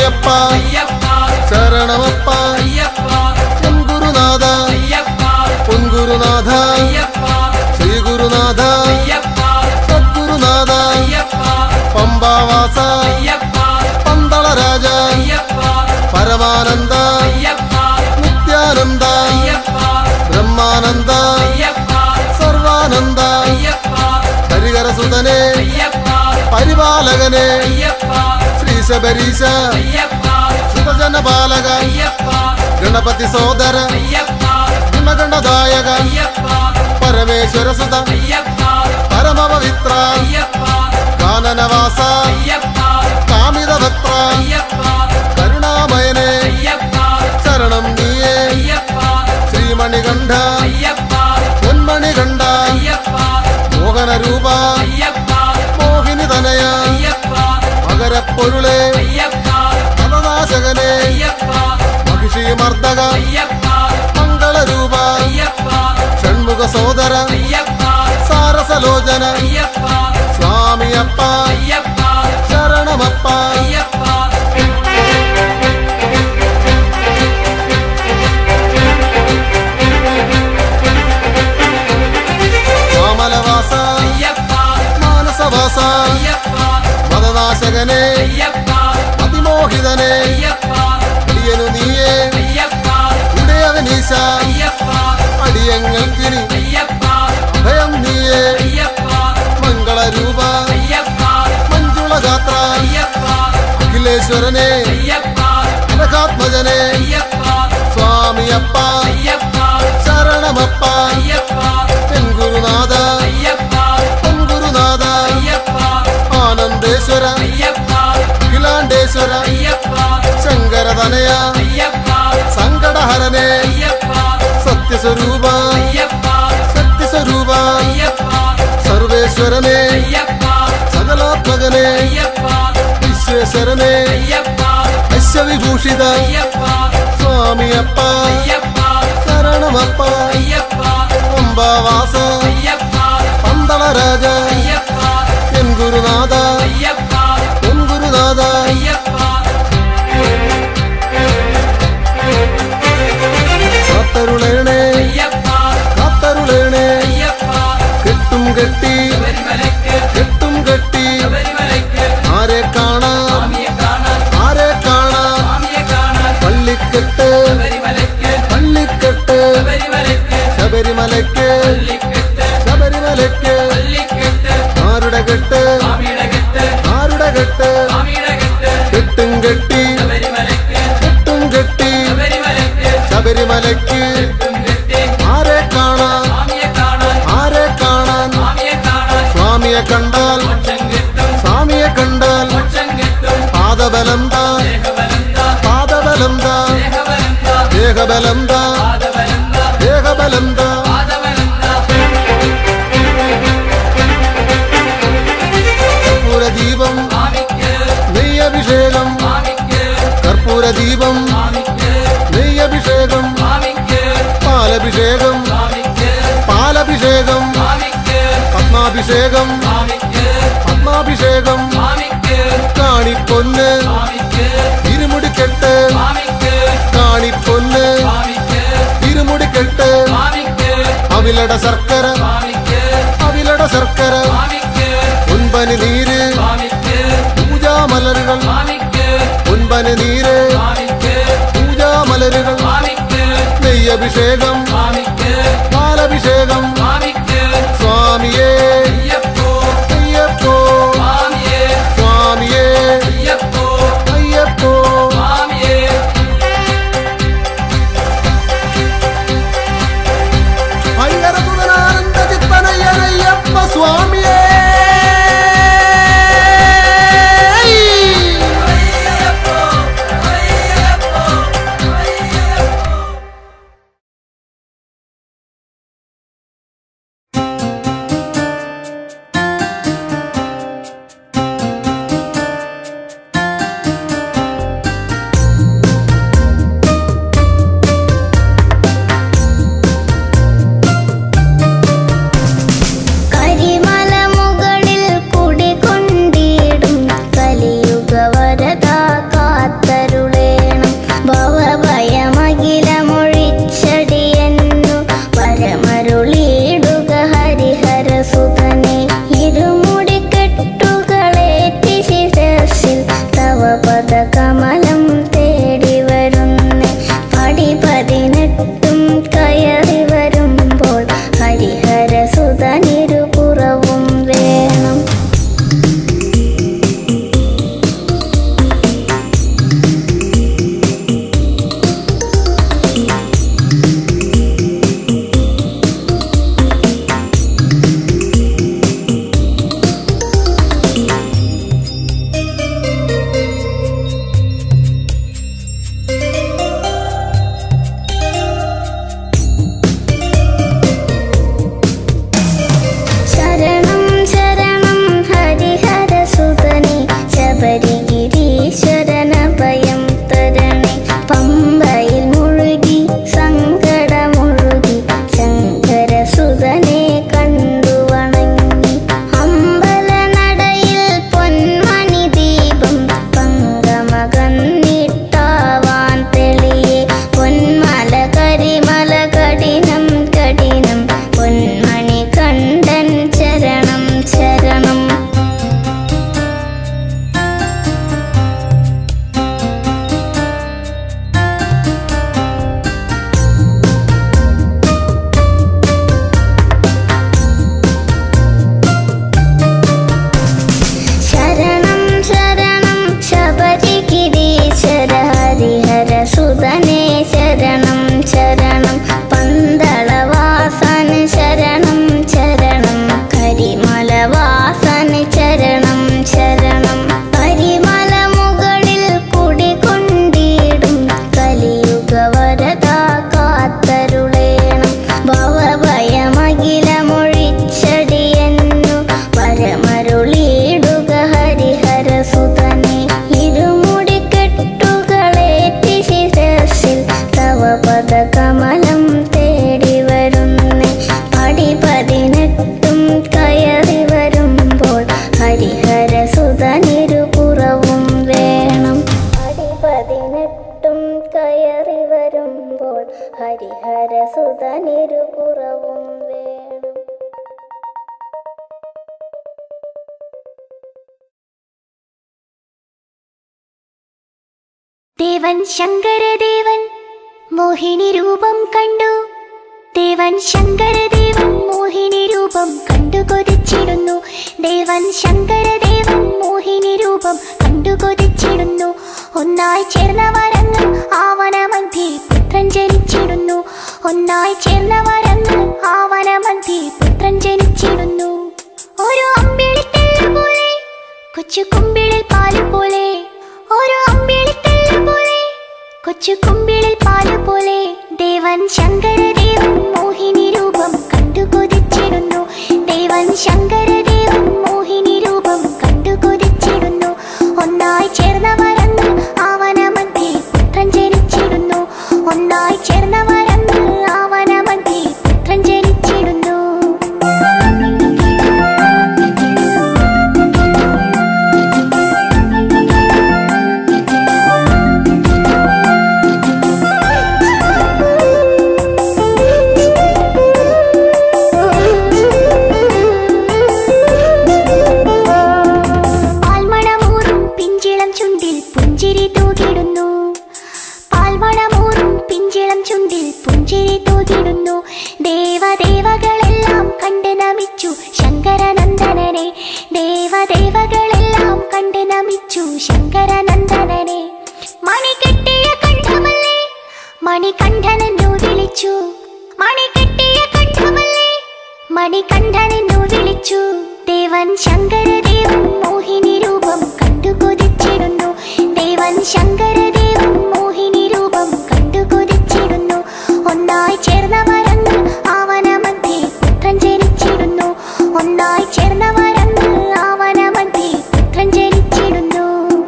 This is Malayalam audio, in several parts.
അയ്യപ്പ അയ്യപ്പ ശരണമപ്പ അയ്യപ്പ പൊൻഗുരുനാഥ അയ്യപ്പ പൊൻഗുരുനാഥ അയ്യപ്പ ശ്രീ ഗുരുനാഥ അയ്യപ്പ സദ്ഗുരുനാഥ അയ്യപ്പ പമ്പാവാസ അയ്യപ്പ പന്തളരാജ അയ്യപ്പ പരമാനന്ദ അയ്യപ്പ നിത്യാനന്ദ അയ്യപ്പ ബ്രഹ്മാനന്ദ അയ്യപ്പ സർവാനന്ദ അയ്യപ്പ ഹരിഹരസുതനെ അയ്യപ്പ പരിപാലകനെ അയ്യപ്പ ശ്രീ ശബരീശ അയ്യപ്പ സുതജനപാലക അയ്യപ്പ ഗണപതി സോദര അയ്യപ്പ ഗുണഗണദായക അയ്യപ്പ പരമേശ്വര സുത അയ്യപ്പ പരമപവിത്ര അയ്യപ്പ കാനനവാസ അയ്യപ്പ കാമിതഭത്ര അയ്യപ്പ കരുണാമയനെ അയ്യപ്പ ശരണം നീയേ അയ്യപ്പ ശ്രീമണികണ്ഠ അയ്യപ്പ പൊന്മണികണ്ഠ അയ്യപ്പ മോഹനരൂപ അയ്യപ്പ മോഹിനി തനയ അയ്യപ്പ മകരപ്പൊരുളെ അയ്യപ്പ പദനാശകനെ അയ്യപ്പ മഹിഷി മർദ്ദക അയ്യപ്പ മംഗളരൂപ അയ്യപ്പ ഷൺമുഖ സോദര അയ്യപ്പ സാരസലോചന അയ്യപ്പ സ്വാമിയപ്പ അയ്യപ്പ ശരണമപ്പ അയ്യപ്പ മാമലവാസ അയ്യപ്പ മാനസവാസ അയ്യപ്പ മതനാശകനെ അയ്യപ്പ അതിമോഹിതനെ അയ്യപ്പ അടിയനു നീയേ അയ്യപ്പ ഉടയവനീശ അയ്യപ്പ അടിയങ്ങൾക്കിനി അയ്യപ്പ അഭയം നീയേ അയ്യപ്പ മംഗളരൂപ അയ്യപ്പ മഞ്ജുള ഗാത്ര അയ്യപ്പ അഖിലേശ്വരനെ അയ്യപ്പ അനഘാത്മജനെ അയ്യപ്പ സ്വാമിയപ്പ അയ്യപ്പ ശരണമപ്പ അയ്യപ്പ തെൻഗുരുനാഥ അയ്യപ്പ പൊൻഗുരുനാഥ അയ്യപ്പ ആനന്ദേശ്വര അയ്യപ്പ അഖിലാണ്ടേശ്വര അയ്യപ്പ ശങ്കരതനയ അയ്യപ്പ സങ്കടഹരനെ അയ്യപ്പ സത്യസ്വരൂപ അയ്യപ്പ സത്യസ്വരൂപ അയ്യപ്പ സർവേശ്വരനെ അയ്യപ്പ സകലാത്മകനെ അയ്യപ്പ വിശ്വേശ്വരനെ അയ്യപ്പ അശ്വവിഭൂഷിത അയ്യപ്പ സ്വാമിയപ്പ അയ്യപ്പ ശരണമപ്പ അയ്യപ്പ പമ്പാവാസ അയ്യപ്പ പന്തളരാജ അയ്യപ്പ എൻ ഗുരുനാഥ അയ്യപ്പ എൻ ഗുരുനാഥ അയ്യപ്പ കാത്തരുളേണേ അയ്യപ്പ കാത്തരുളേണേ അയ്യപ്പ കെട്ടും കെട്ടി ശബരിമലയ്ക്ക് കെട്ടും കെട്ടി ശബരിമലയ്ക്ക് ആരെ കാണാം സ്വാമിയെ കാണാൻ ആരെ കാണാം സ്വാമിയെ കാണാൻ പള്ളിക്കെട്ട് ശബരിമലയ്ക്ക് പള്ളിക്കെട്ട് ശബരിമലയ്ക്ക് ശബരിമലയ്ക്ക് പള്ളിക്കെട്ട് ശബരിമലയ്ക്ക് പള്ളിക്കെട്ട് ആരുടെ കെട്ട് സ്വാമിയുടെ കെട്ട് ആരുടെ കെട്ട് സ്വാമിയുടെ കെട്ട് കെട്ടും കെട്ടി ശബരിമലയ്ക്ക് കെട്ടും കെട്ടി ശബരിമലയ്ക്ക് ശബരിമലയ്ക്ക് കെട്ടും കെട്ടി ആരെ കാണാൻ സ്വാമിയെ കാണാൻ ആരെ കാണാൻ സ്വാമിയെ കാണാൻ സ്വാമിയെ കണ്ടാൽ മോക്ഷം കിട്ടും സ്വാമിയെ കണ്ടാൽ മോക്ഷം കിട്ടും പാദബലം താ ദേഹബലം താ പാദബലം താ ദേഹബലം താ ദേഹബലം താ പാദബലം താ ദേഹബലം താ പാദബലം താ കർപ്പൂരദീപം സ്വാമിക്ക് നെയ്യഭിഷേകം സ്വാമിക്ക് കർപ്പൂരദീപം സ്വാമിക്ക് നെയ്യഭിഷേകം സ്വാമിക്ക് പാലഭിഷേകം സ്വാമിക്ക് പാലഭിഷേകം സ്വാമിക്ക് പത്മാഭിഷേകം സ്വാമിക്ക് പത്മാഭിഷേകം സ്വാമിക്ക് കാണിപ്പൊന്ന് സ്വാമിക്ക് ഇരുമുടിക്കെട്ട് സ്വാമിക്ക് കാണിപ്പൊന്ന് സ്വാമിക്ക് ഇരുമുടിക്കെട്ട് സ്വാമിക്ക് അവിലട ശർക്കര സ്വാമിക്ക് അവിലട ശർക്കര സ്വാമിക്ക് പൊൻപനി നീര് സ്വാമിക്ക് പൂജാമലരുകൾ സ്വാമിക്ക് പൊൻപനി നീര് സ്വാമിക്ക് പൂജാമലരുകൾ സ്വാമിക്ക് നെയ്യഭിഷേകം സ്വാമിക്ക് പാലഭിഷേകം സ്വാമിക്ക് സ്വാമിയേ അയ്യപ്പോ അയ്യപ്പോ സ്വാമിയേ സ്വാമിയേ അയ്യപ്പോ അയ്യപ്പോ സ്വാമിയേ ഹരിഹരസുതനാനന്ദ ചിത്തനയ്യനയ്യപ്പ സ്വാമിയേ ദേവൻ ശങ്കരദേവൻ മോഹിനി രൂപം കണ്ടു ദേവൻ ശങ്കരദേവൻ മോഹിനി രൂപം കണ്ടു കൊതിച്ചിടുന്നു ദേവൻ ശങ്കരദേവൻ മോഹിനി രൂപം കണ്ടു കൊതിച്ചിടുന്നു ഒന്നായി ചേർന്ന വരങ്ങൾ ആവനമധ്യേ പുത്രൻ ജനിച്ചിടുന്നു ഒന്നായി ചേർന്ന വരങ്ങൾ ആവനമധ്യേ പുത്രൻ ജനിച്ചിടുന്നു ഒരു അമ്പിളിത്തെല്ല് പോലെ കൊച്ചു കുമ്പിളിൽ പാല് പോലെ ഒരു അമ്പിളിത്തെല്ല് പോലെ കൊച്ചു കുമ്പിളിൽ പാല് പോലെ ദേവൻ ശങ്കരദേവൻ മോഹിനി രൂപം കണ്ടു കൊതിച്ചിടുന്നു ദേവൻ ശങ്കരദേവൻ മോഹിനി രൂപം കണ്ടു കൊതിച്ചിടുന്നു ഒന്നായി ചേർന്ന വരങ്ങൾ ആവനമധ്യേ പുത്രൻ ജനിച്ചിടുന്നു ഒന്നായി ചേർന്ന വരങ്ങൾ ആവനമധ്യേ പുത്രൻ ജനിച്ചിടുന്നു പാൽമണമൂറും പിഞ്ചിളം ചുണ്ടിൽ പുഞ്ചിരി തൂകിടുന്നു പാൽമണമൂറും പിഞ്ചിളം ചുണ്ടിൽ പുഞ്ചിരി തൂകിടുന്നു ദേവദേവകളെല്ലാം കണ്ട് നമിച്ചു ശങ്കരനന്ദനനെ ദേവദേവകളെല്ലാം കണ്ട് നമിച്ചു ശങ്കരനന്ദനനെ മണി കെട്ടിയ കണ്ഠമല്ലേ മണികണ്ഠനെന്നു വിളിച്ചു മണി കെട്ടിയ കണ്ഠമല്ലേ മണികണ്ഠനെന്നു വിളിച്ചു ദേവൻ ശങ്കരദേവൻ മോഹിനി രൂപം കണ്ടു കൊതിച്ചിടുന്നു ദേവൻ ശങ്കരദേവൻ മോഹിനി രൂപം കണ്ടു കൊതിച്ചിടുന്നു ഒന്നായി ചേർന്ന വരങ്ങൾ ആവനമധ്യേ പുത്രൻ ജനിച്ചിടുന്നു ഒന്നായി ചേർന്ന വരങ്ങൾ ആവനമധ്യേ പുത്രൻ ജനിച്ചിടുന്നു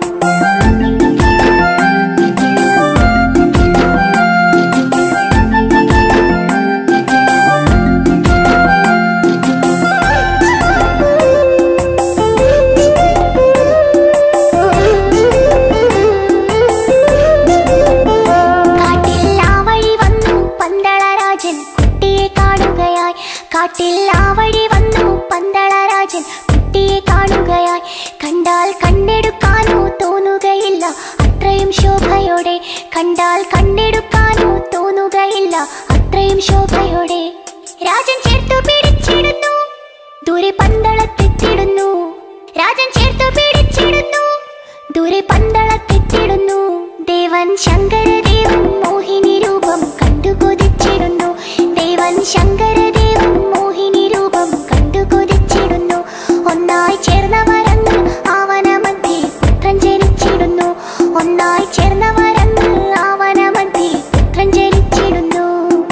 കാട്ടിൽ ആ വഴി വന്നു പന്തളരാജൻ കുട്ടിയെ കാണുകയായി കാട്ടിൽ ആ വഴി വന്നു പന്തളരാജൻ കുട്ടിയെ കാണുകയായി കണ്ടാൽ കണ്ടെടുക്കാനോ തോന്നുകയില്ല അത്രയും ശോഭയോടെ കണ്ടാൽ കണ്ടെടുക്കാനോ തോന്നുകയില്ല അത്രയും ശോഭയോടെ രാജൻ ചേർത്തു പിടിച്ചിടുന്നു ദൂരെ പന്തളത്തെത്തിടുന്നു രാജൻ ചേർത്തു പിടിച്ചിടുന്നു ദൂരെ പന്തളത്തെത്തിടുന്നു ദേവൻ ശങ്കരദേവൻ മോഹിനി രൂപം കണ്ടു കൊതിച്ചിടുന്നു ദേവൻ ശങ്കരദേവൻ മോഹിനി രൂപം കണ്ടു കൊതിച്ചിടുന്നു ഒന്നായി ചേർന്ന വരങ്ങൾ ആവനമധ്യേ പുത്രൻ ജനിച്ചിടുന്നു ഒന്നായി ചേർന്ന വരങ്ങൾ ആവനമധ്യേ പുത്രൻ ജനിച്ചിടുന്നു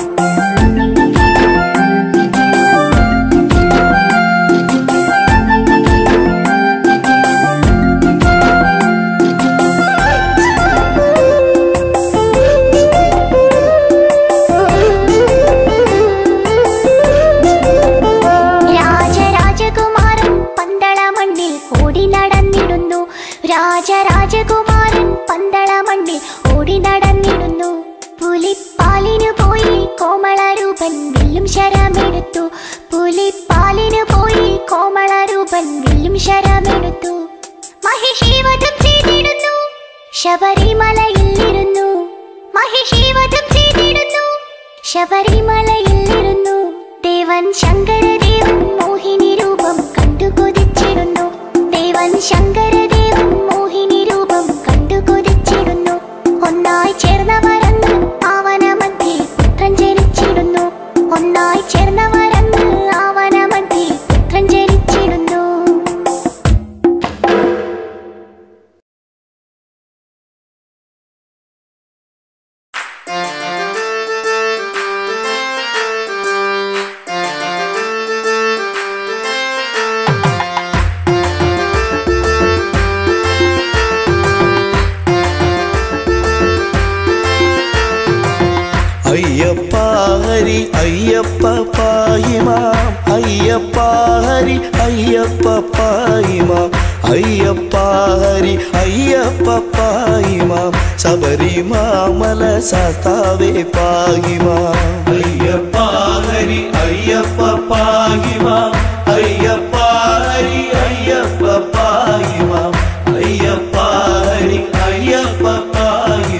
രാജരാജകുമാരൻ പന്തള മണ്ണിൽ ഓടി നടന്നിടുന്നു രാജരാജകുമാരൻ പന്തള മണ്ണിൽ ഓടി നടന്നിടുന്നു പുലിപ്പാലിനു പോയി കോമളരൂപൻ വില്ലും ശരമെടുത്തു പുലിപ്പാലിനു പോയി കോമളരൂപൻ വില്ലും ശരമെടുത്തു മഹിഷീവധം ചെയ്തിടുന്നു ശബരിമലയിൽ ഇരുന്നു മഹിഷീവധം ചെയ്തിടുന്നു ശബരിമലയിൽ ഇരുന്നു ദേവൻ ശങ്കരദേവൻ മോഹിനി രൂപം കണ്ടു കൊതിച്ചിടുന്നു ദേവൻ ശങ്കരദേവൻ മോഹിനി രൂപം കണ്ടു കൊതിച്ചിടുന്നു ഒന്നായി ചേർന്ന വരങ്ങൾ ആവനമധ്യേ പുത്രൻ ജനിച്ചിടുന്നു ഒന്നായി ചേർന്ന വരങ്ങൾ ആവനമധ്യേ പുത്രൻ ജനിച്ചിടുന്നു അയ്യപ്പ ഹരി അയ്യപ്പ പായിമാം അയ്യപ്പ ഹരി അയ്യപ്പ പായിമാം അയ്യപ്പ ഹരി അയ്യപ്പ പായിമാം ശബരിമാമല ശാസ്താവേ പായിമാം അയ്യപ്പ ഹരി അയ്യപ്പ പായിമാം അയ്യപ്പ ഹരി അയ്യപ്പ പായിമാം അയ്യപ്പ ഹരി അയ്യപ്പ പായിമാം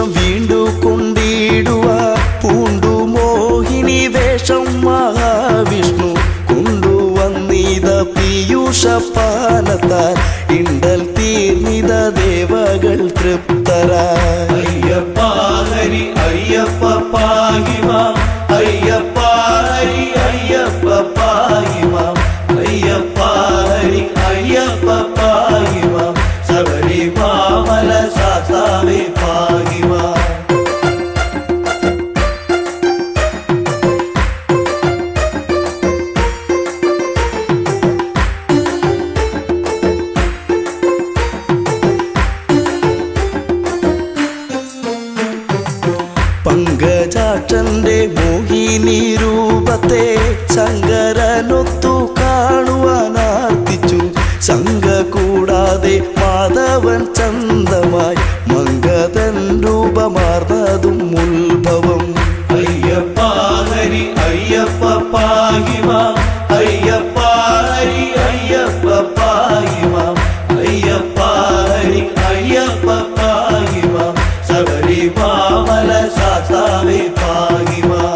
വേഷം വീണ്ടു കൊണ്ടിടുവാ പൂണ്ടു മോഹിനി വേഷം മഹാവിഷ്ണു കൊണ്ടുവന്നിത പീയൂഷപാനത്താൽ ഇണ്ടൽ തീർന്നിത ദേവകൾ തൃപ്തരായി അയ്യപ്പ ഹരി അയ്യപ്പ പാഹിമാം അയ്യപ്പ ഹരി അയ്യപ്പ പാഹിമാം അയ്യപ്പ ഹരി അയ്യപ്പ പാഹിമാം ശബരി മാമല സാസാവേ പാഹിമാം പങ്കജാക്ഷന്റെ മോഹിനി രൂപത്തെ ശങ്കരനൊത്തു കാണുവാനാർത്തിച്ചു ശങ്ക കൂടാതെ മാധവൻ ചന്തമായി മങ്കതൻ രൂപമാർന്നതും ഉത്ഭവം അയ്യപ്പ ഹരി അയ്യപ്പ പാഹിമാം അയ്യപ്പ ഹരി അയ്യപ്പ പാഹിമാം അയ്യപ്പ ഹരി അയ്യപ്പ പാഹിമാം ശബരി മാമല സാസാവേ പാഹിമാം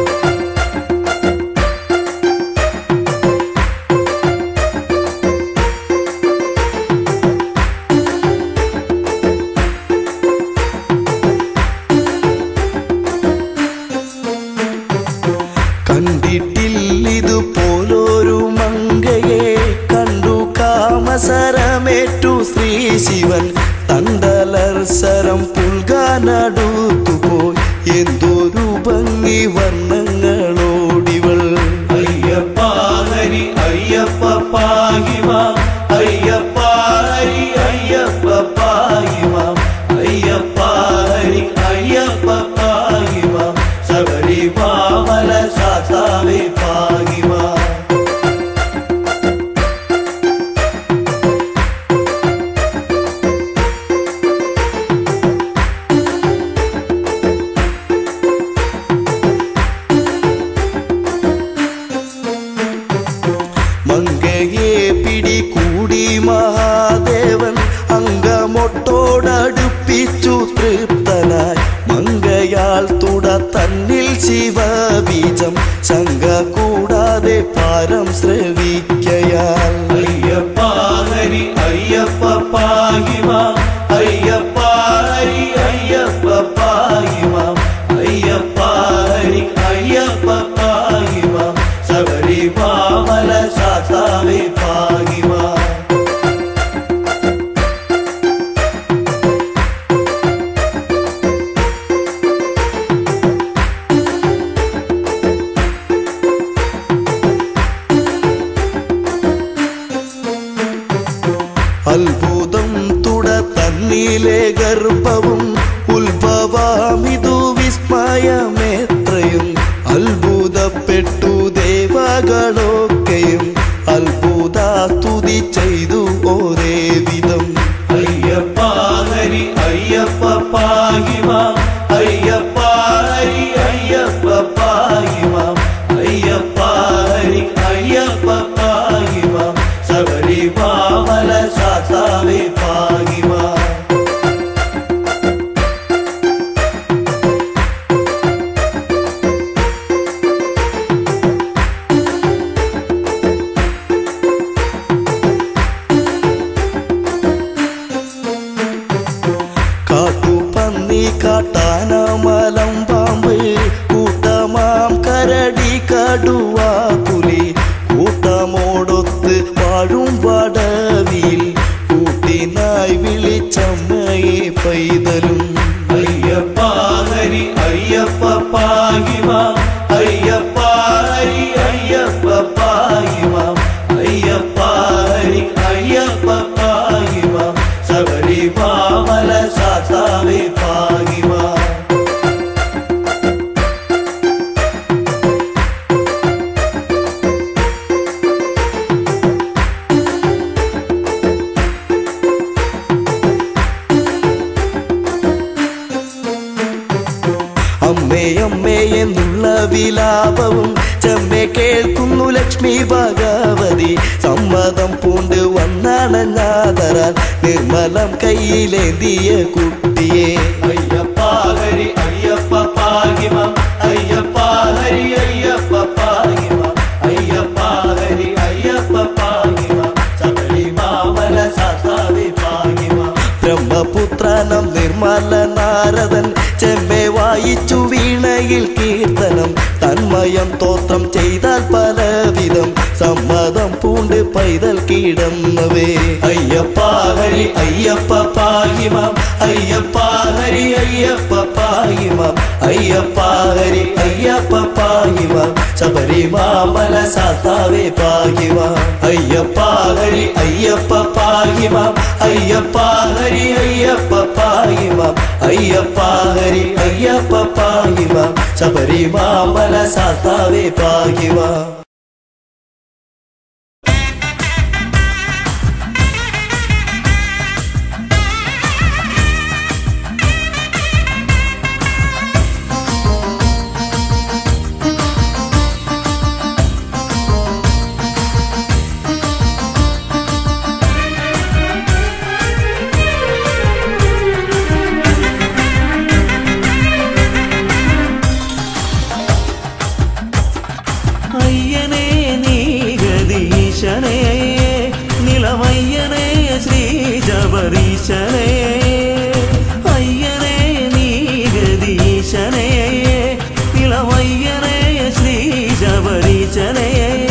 കണ്ടിട്ടില്ലിതു പോലൊരു മങ്കയെ കണ്ടു കാമസരമേറ്റു ശ്രീ ശിവൻ തണ്ടലർസരം പുൽകാനടുത്തുപോയി എന്തൊരു ഭംഗി വർണ്ണങ്ങളോടിവൾ അയ്യപ്പ ഹരി അയ്യപ്പ പാഹിമാം അയ്യപ്പ ഹരി അയ്യപ്പ പാഹിമാം അയ്യപ്പ ഹരി അയ്യപ്പ പാഹിമാം ശബരി മാമല സാസാവേ പാഹിമാം മങ്കയെ പിടികൂടി മഹാദേവൻ അങ്കമൊട്ടോടടുപ്പിച്ചു തൃപ്തനായി മങ്കയാൽ തുട തന്നിൽ ശിവബീജം ശങ്ക കൂടാതെ പാരം ശ്രവിക്കയാൽ അയ്യപ്പ ഹരി അയ്യപ്പ പാഹിമാം അയ്യപ്പ ഹരി അയ്യപ്പ പാഹിമാം അയ്യപ്പ ഹരി അയ്യപ്പ പാഹിമാം ശബരി മാമല സാസാവേ പാഹിമാം അത്ഭുതം തുട തന്നിലെ ഗർഭവും ഉത്ഭവാമിതു വിസ്മയമെത്രയും അത്ഭുതപ്പെട്ടു ദേവകളൊക്കെയും അത്ഭുത സ്തുതി ചെയ്തു ഒരേ വിധം അയ്യപ്പ ഹരി അയ്യപ്പ പാഹിമാം അയ്യപ്പ ഹരി അയ്യപ്പ പാഹിമാം അയ്യപ്പ ഹരി അയ്യപ്പ പാഹിമാം ശബരി മാമല സാസാവേ പാഹിമാം കാട്ടുപന്നി കാട്ടാനമലം പാമ്പ് കൂട്ടമാം കരടി കടുവ പുലി കൂട്ടമോടൊത്ത് വാഴും വടവിൽ കൂട്ടിനായി വിളിച്ചമ്മയെ പൈതലും അയ്യപ്പ ഹരി അയ്യപ്പ പാഹിമാം അയ്യപ്പ ഹരി അയ്യപ്പ പാഹിമാം അയ്യപ്പ ഹരി അയ്യപ്പ പാഹിമാം ശബരി മാമല സാസാവേ പാഹിമാം അമ്മേ അമ്മേ എന്നുള്ള വിലാപവും ചെമ്മെ കേൾക്കുന്നു ലക്ഷ്മി ഭഗവതി സമ്മതം പൂണ്ട് വന്നണഞ്ഞാതരാൻ നിർമ്മലം കയ്യിലേന്തിയ കുട്ടിയെ അയ്യപ്പ തനയിൽ കീർത്തനം തന്മയം തോത്രം ചെയ്താൽ പലവിധം സമ്മതം പൂണ്ട് പൈതൽ കിടന്നവേ അയ്യപ്പ ഹരി അയ്യപ്പ പാഹിമാം അയ്യപ്പ ഹരി അയ്യപ്പ പാഹിമാം അയ്യപ്പ ഹരി അയ്യപ്പ പാഹിമാം ശബരിമാമല സാത്താവേ പാഹിമാം അയ്യപ്പ ഹരി അയ്യപ്പ പാഹിമാം അയ്യപ്പ ഹരി അയ്യപ്പ പാഹിമാം അയ്യപ്പ ഹരി അയ്യപ്പ പാഹിമാം ശബരിമാമല സാത്താവേ പാഹിമാം അയ്യനേ നീഗതീശനേ നിലമയ്യനേ ശ്രീ ജബരീശനേ അയ്യനേ നീഗതീശനേ നിലമയ്യനേ ശ്രീ ജബരീശനേ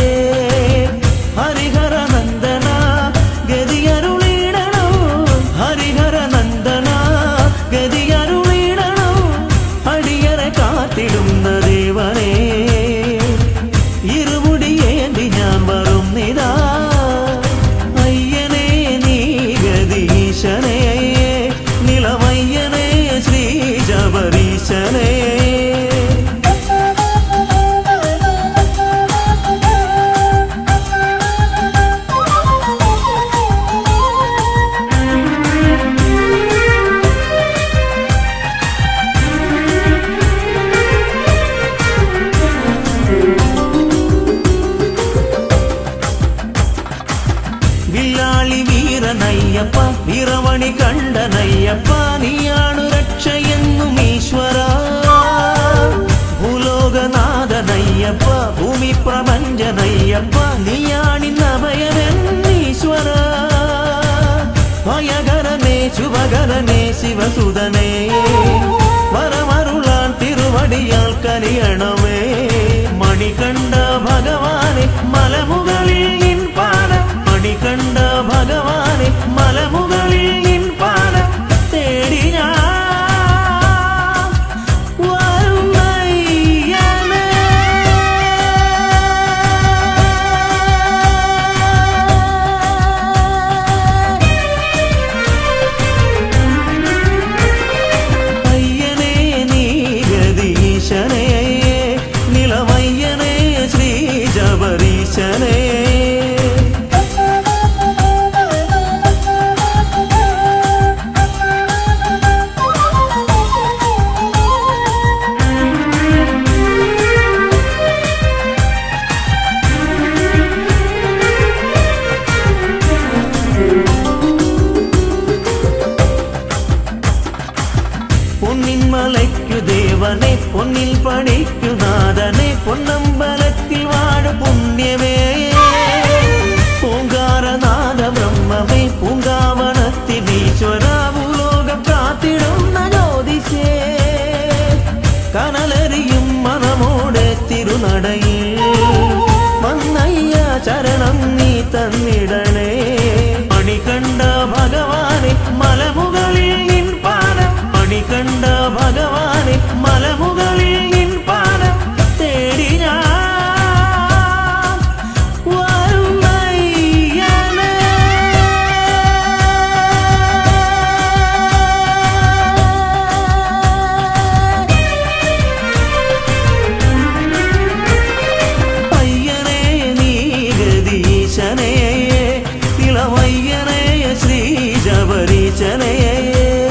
ഹരിഹര നന്ദന ഗതിയരുളിടണോ ഹരിഹര നന്ദന ഗതിയരുളിടണോ അടിയറെ കാത്തിടുന്ന ദേവനേ ഇരുമുടിയേന്തി ഞാൻ വരും നിതാ അയ്യനേ നീ ഗതീശനേ നിലമയ്യനേ ശ്രീ ജബരീശനേ വില്ലാളി വീരനയ്യപ്പ വീരമണി കണ്ടനയ്യപ്പ നീയാണു രക്ഷയെന്നും ഈശ്വര ഭൂലോകനാഥനയ്യപ്പ ഭൂമി പ്രപഞ്ചനയ്യപ്പ നീയാണിന്നഭയമെന്നീശ്വര ഭയകരനേ ശുഭകരനേ ശിവസുതനേ വരമരുളാൻ തിരുവടിയാൽ കനിയണമേ മണികണ്ഠ ഭഗവാനെ മലമുകളിൽ നിൻ പാദം മണികണ്ഠ ഭഗവാനെ മലമുകളിൽ നിൻ പാദം തേടി ഞാൻ വരുന്നയ്യനേ. അയ്യനേ നീ ഗതീശനേ നിലമയ്യനേ ശ്രീ ജബരീശനേ പൊന്നിൻ മലയ്ക്കു ദേവനെ പൊന്നിൽ പണിക്കു നാഥനെ പൊന്നമ്പലത്തിൽ വാഴ പുണ്യമേ പൂങ്കാരനാഥ ബ്രഹ്മമേ പൂങ്കാവനത്തിൽ ഈശ്വര ഭൂലോകം കാത്തിടുന്ന ജ്യോതിഷേ കനലറിയും മനമോടെ തിരുനടയിൽ വന്നയ്യ ചരണം നീ തന്നിടണേ മണികണ്ഠ ഭഗവാനെ മലമുകളിൽ നിൻ പാദം മണികണ്ഠ ഭഗവാനെ മലമുകളിൽ നിൻ പാദം തേടി ഞാൻ വരുന്നയ്യനേ. അയ്യനേ നീ ഗതീശനേ തിളമയ്യനേ ശ്രീ ജബരീശനേ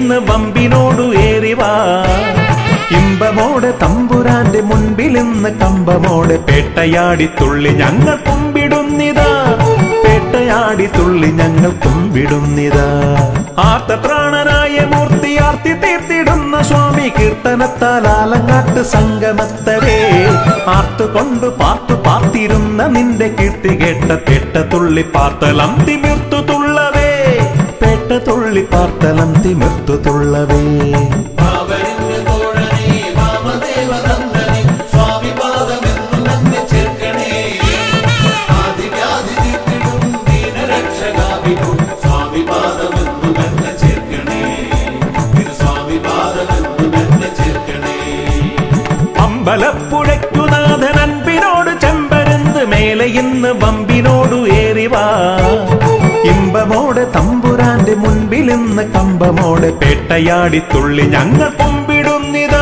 ഇന്ന് വമ്പിനോടു ഏറിവാ ഇമ്പമോടെ തമ്പുരാന്റെ മുൻപിൽ ഇന്ന് കമ്പമോടെ പേട്ടയാടി തുള്ളി ഞങ്ങൾ കുമ്പിടുന്നിതാ പേട്ടയാടി തുള്ളി ഞങ്ങൾ കുമ്പിടുന്നിതാ ആർത്തത്രാണനായ മൂർത്തി ആർത്തി തീർത്തിടുന്ന സ്വാമി കീർത്തനത്താൽ ആലങ്ങാട്ട് സംഗമത്തവേ ആർത്തുകൊണ്ട് പാർത്തു പാർത്തിരുന്ന നിന്റെ കീർത്തി കേട്ട പേട്ട തുള്ളി പാർത്തലം തിമിർത്തു തുള്ളവേ പേട്ട തുള്ളി പാർത്തലം തിമിർത്തു തുള്ളവേ അമ്പലപ്പുഴയ്ക്കുനാഥൻ അൻപിനോട് ചെമ്പരുന്ന് മേലെ ഇന്ന് വമ്പിനോടു ഏറിവാ ഇമ്പമോടെ തമ്പുരാന്റെ മുൻപിൽ ഇന്ന് കമ്പമോടെ പേട്ടയാടി തുള്ളി ഞങ്ങൾ കുമ്പിടുന്നിതാ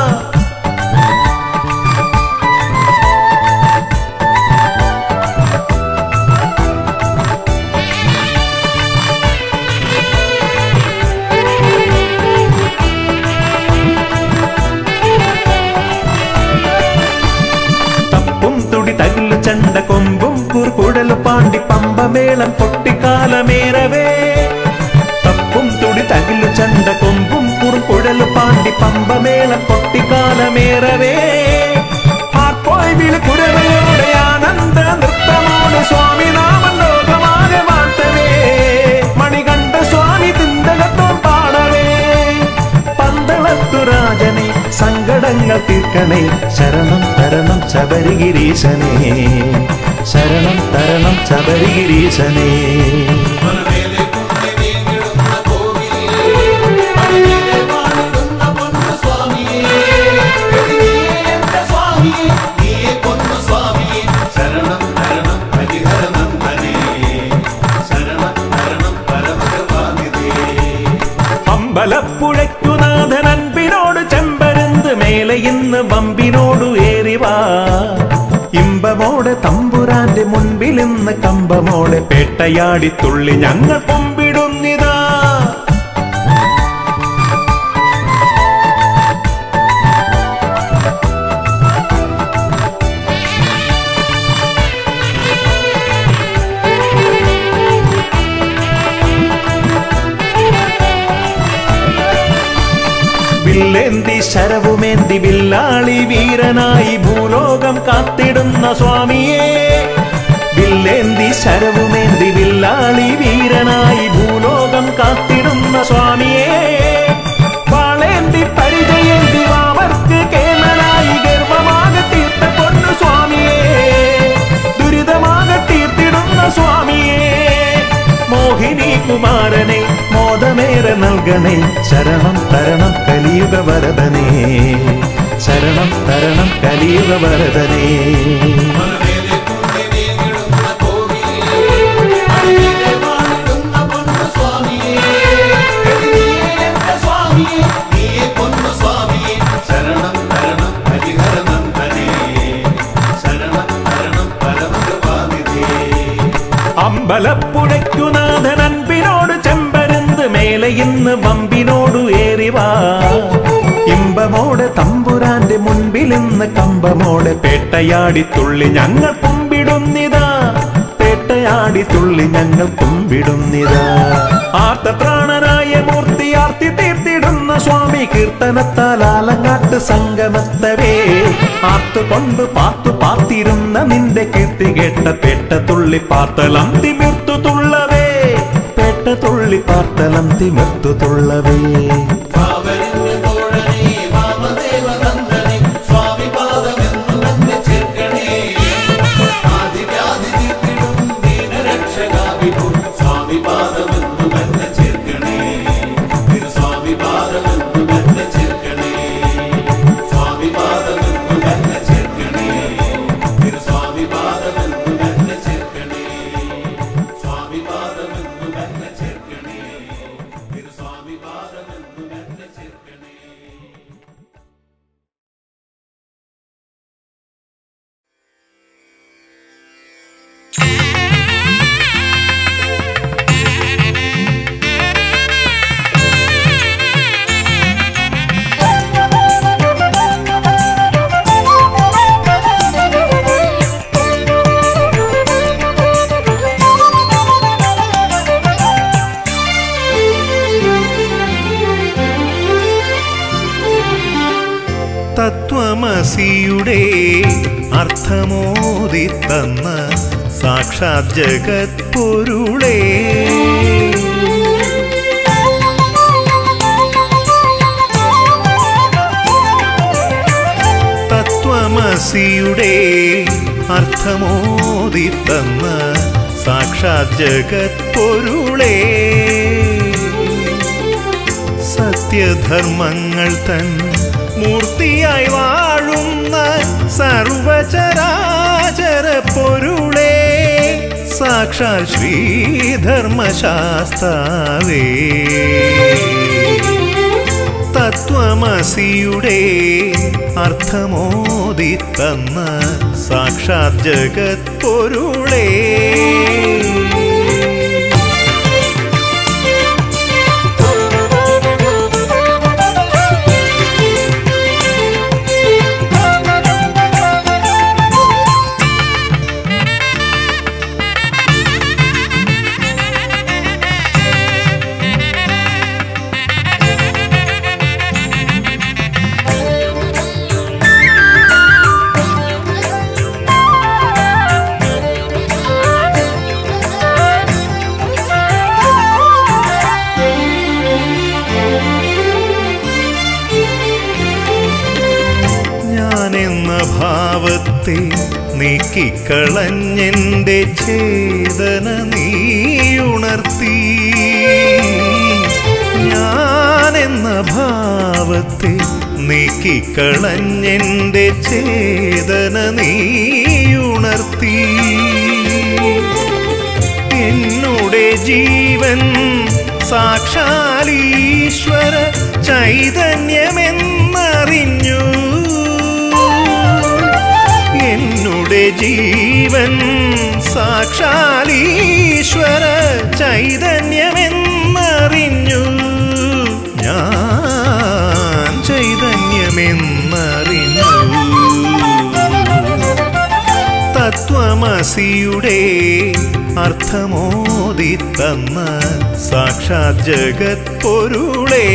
തപ്പും തുടി തകില് ചണ്ട കൊമ്പും കുറുകുടല് പാണ്ടി പമ്പമേളം പൊട്ടിക്കാലമേറവേ തപ്പും തുടി തകില് ചണ്ട കൊമ്പും കുറുകുടല് പാണ്ടി പമ്പമേളം പൊട്ടിക്കാലമേറവേ ആർപ്പോയ് വിളി കുരവയോടെ ആനന്ദ നൃത്തമോട് സ്വാമി നാമം ലോകമാകെ വാഴ്ത്തവേ മണികണ്ഠ സ്വാമി തിന്തകത്തോ പാടവേ പന്തളത്തു രാജനെ സങ്കടങ്ങൾ തീർക്കണേ ശരണം തരണം ശബരിഗിരീശനേ ശരണം തരണം ശബരിഗിരീശനേ അമ്പലപ്പുഴയ്ക്കുനാഥൻ അൻപിനോട് ചെമ്പരുന്ത് മേലെ ഇന്ന് വമ്പിനോടു ഏറിവാ ഇമ്പമോടെ തമ്പുരാന്റെ മുൻപിൽ ഇന്ന് കമ്പമോടെ പേട്ടയാടി തുള്ളി ഞങ്ങൾ കുമ്പിടുന്നിതാ വില്ലേന്തി ശരവുമേന്തി വില്ലാളി വീരനായി ഭൂലോകം കാത്തിടുന്ന സ്വാമിയേ വില്ലേന്തി ശരവുമേന്തി വില്ലാളി വീരനായി ഭൂലോകം കാത്തിടുന്ന സ്വാമിയേ വാളേന്തി പരിചയേന്തി വാവർക്ക് കേമനായി ഗർവമാക തീർത്ത പൊന്നു സ്വാമിയേ ദുരിതമാക തീർത്തിടുന്ന സ്വാമിയേ മോഹിനി കുമാരനെ മോദമേറെ നൽകണേ ശരണം തരണം കലിയുഗ വരദനേ ശരണം തരണം കലിയുഗ വരദനേ അമ്പലപ്പുഴയ്ക്കുനാഥൻ അൻപിനോട് ചെമ്പരുന്ത് മേലെ ഇന്ന് വമ്പിനോടു ഏറിവാ ഇമ്പമോടെ തമ്പുരാന്റെ മുൻപിൽ ഇന്ന് കമ്പമോടെ പേട്ടയാടി തുള്ളി ഞങ്ങൾ കുമ്പിടുന്നിതാ പേട്ടയാടി തുള്ളി ഞങ്ങൾ കുമ്പിടുന്നിതാ ആർത്തത്രാണനായ മൂർത്തി ആർത്തി തീർത്തിടുന്ന സ്വാമി കീർത്തനത്താൽ ആലങ്ങാട്ട് സംഗമത്തവേ ആർത്തുകൊണ്ട് പാർത്തു പാർത്തിരുന്ന നിന്റെ കീർത്തി കേട്ട പേട്ട തുള്ളി പാർത്തലം തിമിർത്തു തുള്ളവേ പേട്ട തുള്ളി പാർത്തലം തിമിർത്തു തുള്ളവേ Thank you. തത്വമസിയുടെ അർത്ഥമോദി തന്ന സാക്ഷാത് ജഗത് പൊരുളേ തത്വമസിയുടെ അർത്ഥമോദി തന്ന സാക്ഷാത് ജഗത് പൊരുളേ സത്യധർമ്മങ്ങൾ തൻ മൂർത്തിയായി വാഴുന്ന സർവചരാചര പൊരുളേ സാക്ഷാൽ ശ്രീധർമ്മശാസ്താവേ തത്വമസിയുടെ അർത്ഥമോദി തന്ന സാക്ഷാത് ജഗത് പൊരുളേ ഞാനെന്ന ഭാവത്തെ നീക്കിക്കളഞ്ഞെന്റെ ചേതന നീയുണർത്തി ഞാനെന്ന ഭാവത്തെ നീക്കിക്കളഞ്ഞെന്റെ ചേതന നീയുണർത്തി എന്നുടെ ജീവൻ സാക്ഷാലീശ്വര ചൈതന്യമെന്നറിഞ്ഞു എന്നുടെ ജീവൻ സാക്ഷാലീശ്വര ചൈതന്യമെന്നറിഞ്ഞു ഞാൻ ചൈതന്യമെന്നറിഞ്ഞു തത്വമസിയുടെ അർത്ഥമോദി തന്ന സാക്ഷാത് ജഗത് പൊരുളേ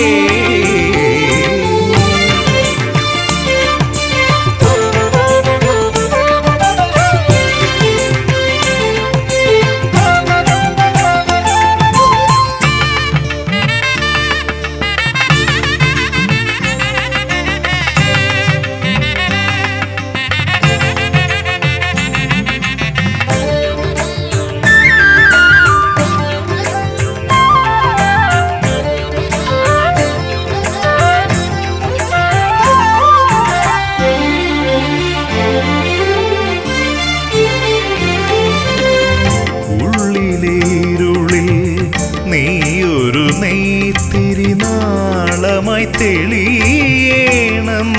ഉള്ളിലേരുളിൽ നീയൊരു നെയ്ത്തിരി നാളമായി തെളിയേണം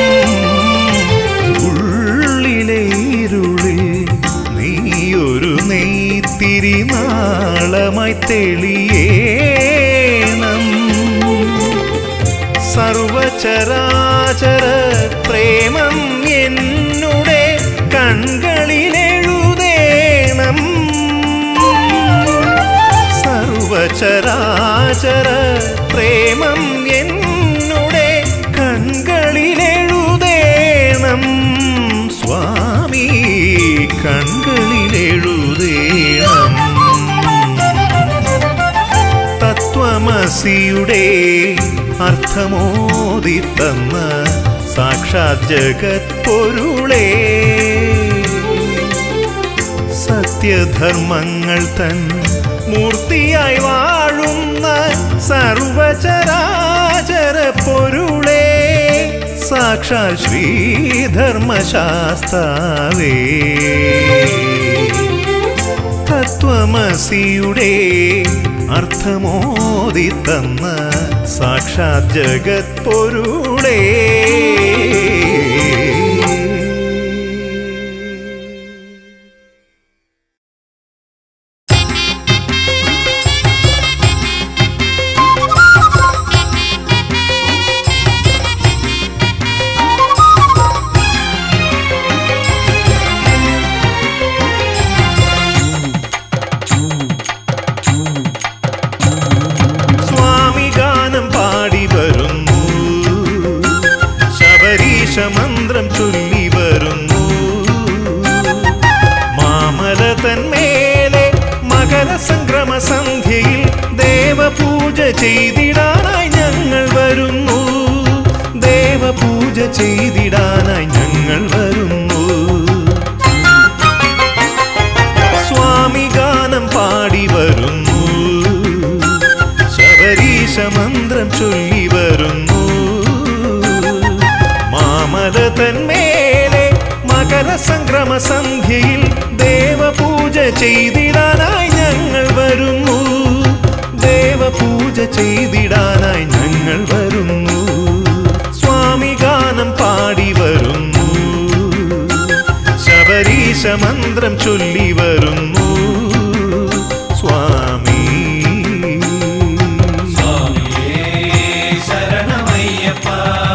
ഉള്ളിലേരുളിൽ നീയൊരു നെയ്ത്തിരി നാളമായി തെളിയേണം സർവചരാചര പ്രേമം എന്നുടെ കൺകളിലെഴുതേണം സർവചരാചര പ്രേമം എന്നുടെ കൺകളിലെഴുതേണം സ്വാമി കൺകളിലെഴുതേണം തത്വമസിയുടെ അർത്ഥമോദി തന്ന സാക്ഷാത് ജഗത് പൊരുളേ സത്യധർമ്മങ്ങൾ തൻ മൂർത്തിയായി വാഴുന്ന സർവചരാചര പൊരുളേ സാക്ഷാൽ ശ്രീധർമ്മശാസ്താവേ തത്വമസിയുടെ അർത്ഥമോദി തന്ന സാക്ഷാത് ജഗത് പൊരുളേ സ്വാമി ഗാനം പാടി വരുന്നു ശബരീശ മന്ത്രം ചൊല്ലി വരുന്നു മാമല തന്മേലെ മകരസംക്രമ സന്ധ്യയിൽ ദേവപൂജ ചെയ്തിടാനായി ഞങ്ങൾ വരുന്നു ദേവപൂജ ചെയ്തിടാനായി ഞങ്ങൾ വരുന്നു സ്വാമി ഗാനം പാടി വരുന്നു ശബരീശ മന്ത്രം ചൊല്ലി വരുന്നു മാമല തന്മേലെ മകരസംക്രമ സന്ധ്യയിൽ ദേവപൂജ ചെയ്തിടാനായി ഞങ്ങൾ വരുന്നു ദേവപൂജ ചെയ്തിടാനായി ഞങ്ങൾ വരുന്നു സ്വാമി ഗാനം പാടി വരുന്നു ശബരീശ മന്ത്രം ചൊല്ലി വരുന്നു സ്വാമി ശരണമയ്യപ്പ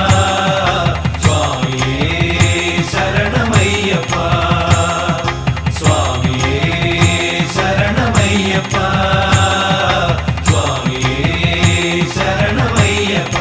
സ്വാമിയേ ശരണമയ്യപ്പ സ്വാമിയേ ശരണമയ്യപ്പ സ്വാമിയേ ശരണമയ്യപ്പ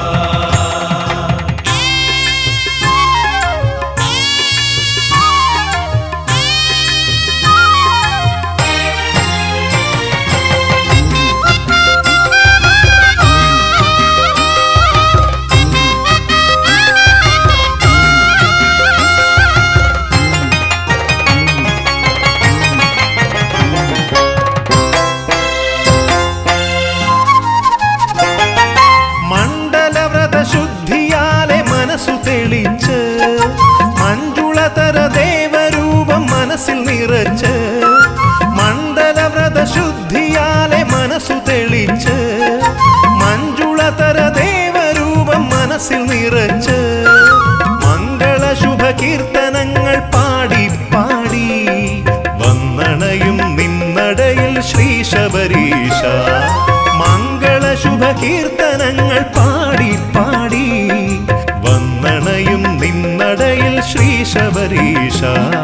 മണ്ഡലവ്രത ശുദ്ധിയാലെ മനസ്സു തെളിച്ച് മഞ്ജുളതര ദേവരൂപം മനസ്സിൽ നിറച്ച് മണ്ഡലവ്രത ശുദ്ധിയാലെ മനസ്സു തെളിച്ച് മഞ്ജുളതര ദേവരൂപം മനസ്സിൽ നിറച്ച് മംഗള ശുഭ കീർത്തനങ്ങൾ പാടി പാടി വന്നണയും നിന്നടയിൽ ശ്രീ ശബരീശ മംഗള ശുഭ കീർത്തനങ്ങൾ പാടി പാടി വന്നണയും നിന്നടയിൽ ശ്രീ ശബരീശ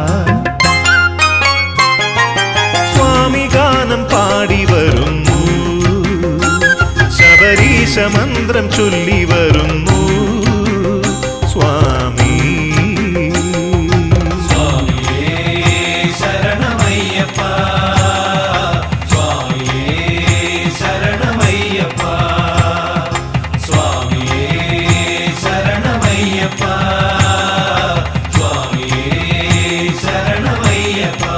സ്വാമി ഗാനം പാടി വരുന്നു ശബരീശ മന്ത്രം ചൊല്ലി വരുന്നു സ്വാമി സ്വാമിയേ ശരണമയ്യപ്പ സ്വാമിയേ ശരണമയ്യപ്പ സ്വാമിയേ ശരണമയ്യപ്പ സ്വാമിയേ ശരണമയ്യപ്പ